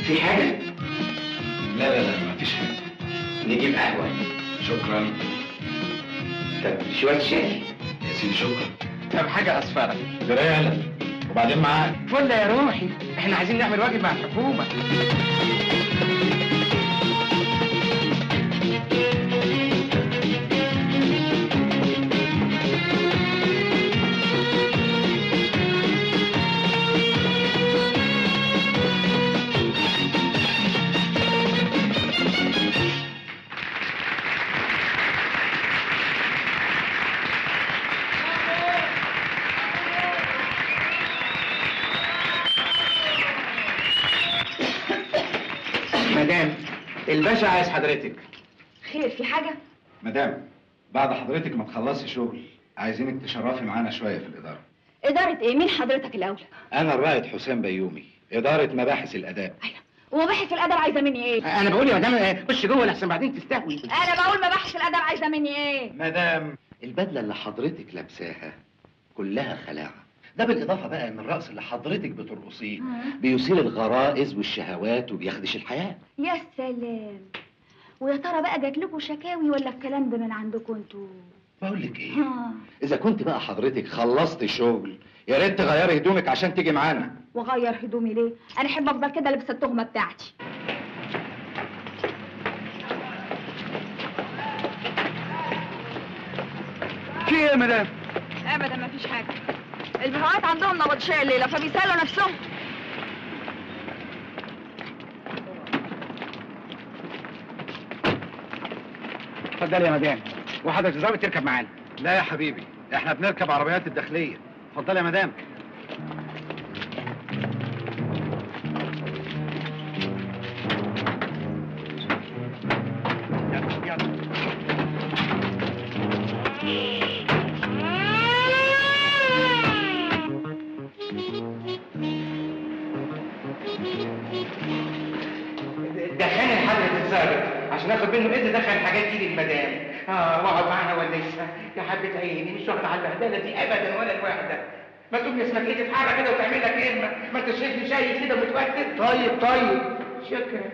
في حاجة؟ لا لا لا مفيش حاجة نجيب قهوة شكرا طب شوية شاي يا سيدي شكرا طب حاجه اصفرك جرايه يلا وبعدين معاك فل يا روحي احنا عايزين نعمل واجب مع الحكومه مدام الباشا عايز حضرتك خير في حاجة؟ مدام بعد حضرتك ما تخلصي شغل عايزينك تشرفي معانا شوية في الإدارة إدارة إيه؟ مين حضرتك الأول؟ أنا الرائد حسام بيومي إدارة مباحث الآداب ومباحث الأدب عايزة مني إيه؟ انا بقول يا مدام آه، خش جوه لحسن بعدين تستهوي أنا بقول مباحث الأدب عايزة مني إيه؟ مدام البدلة اللي حضرتك لابساها كلها خلاعة ده بالإضافة بقى إن الرقص اللي حضرتك بترقصيه بيثير الغرائز والشهوات وبيخدش الحياة يا سلام ويا ترى بقى جات لكم شكاوي ولا الكلام ده من عندكم انتوا؟ بقول لك إيه ها إذا كنت بقى حضرتك خلصت شغل يا ريت تغيري هدومك عشان تيجي معانا وغير هدومي ليه؟ أنا أحب أفضل كده لابسة التهمة بتاعتي في ايه يا مدام أبدا مفيش حاجة البهوات عندهم نبطشية الليلة فبيسألوا نفسهم اتفضل يا مدام وحضرتك الظابط تركب معانا لا يا حبيبي احنا بنركب عربيات الداخلية اتفضلي يا مدام دخلني لحضرة الظابط عشان اخد منه اذن دخل الحاجات دي للمدام اه واقعد معاها ولا يسمع يا حبة عيني مش واخدة على البهدلة دي ابدا ولا الواحدة ما تقوم اسمك ايه تتحرك كده وتعمل لك كلمة ما انت شايفني شايف كده متوتر طيب طيب شكرا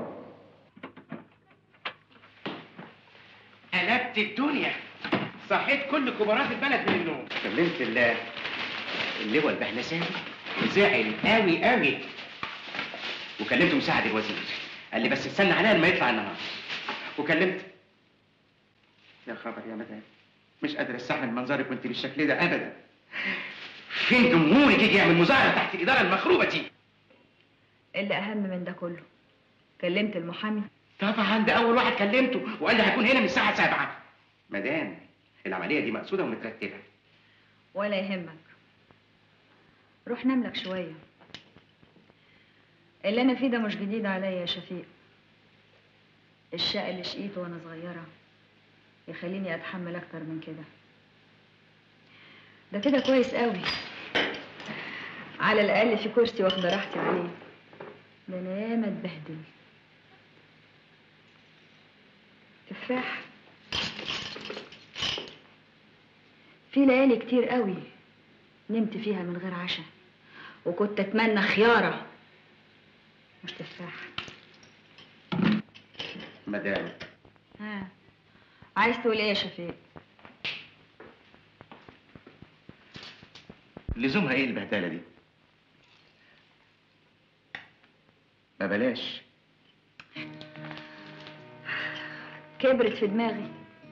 قلبت الدنيا صحيت كل كبارات البلد من النوم كلمت ال- اللواء البهلساوي زعل قوي قوي وكلمت مساعد الوزير قال لي بس استنى عليا لما يطلع النهار وكلمت يا خبر يا مدام مش قادر استحمل منظرك وانت بالشكل ده ابدا فين جمهورك يجي يعمل مظاهره تحت الاداره المخروبه دي اللي أهم من ده كله كلمت المحامي طبعا ده اول واحد كلمته وقال لي هيكون هنا من الساعه 7 مدام العمليه دي مقصوده ومترتبه ولا يهمك روح نام لك شوية اللي أنا فيه ده مش جديد عليا يا شفيق الشقة اللي شقيته وأنا صغيرة يخليني أتحمل أكتر من كده ده كده كويس قوي على الأقل في كرسي واخدة راحتي عليه ده أنا ياما اتبهدل تفاح في ليالي كتير قوي نمت فيها من غير عشاء وكنت اتمنى خياره مش تفاح مدام ها عايز تقول ايه يا شفيق لزومها ايه البهدله دي ما بلاش كبرت في دماغي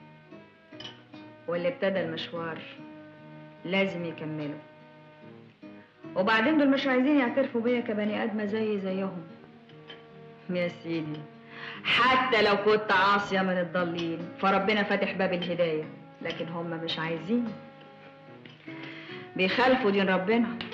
واللي ابتدى المشوار لازم يكمله وبعدين دول مش عايزين يعترفوا بيا كبني ادمه زي زيهم يا سيدي حتى لو كنت عاصيه من الضالين فربنا فاتح باب الهدايه لكن هم مش عايزين بيخالفوا دين ربنا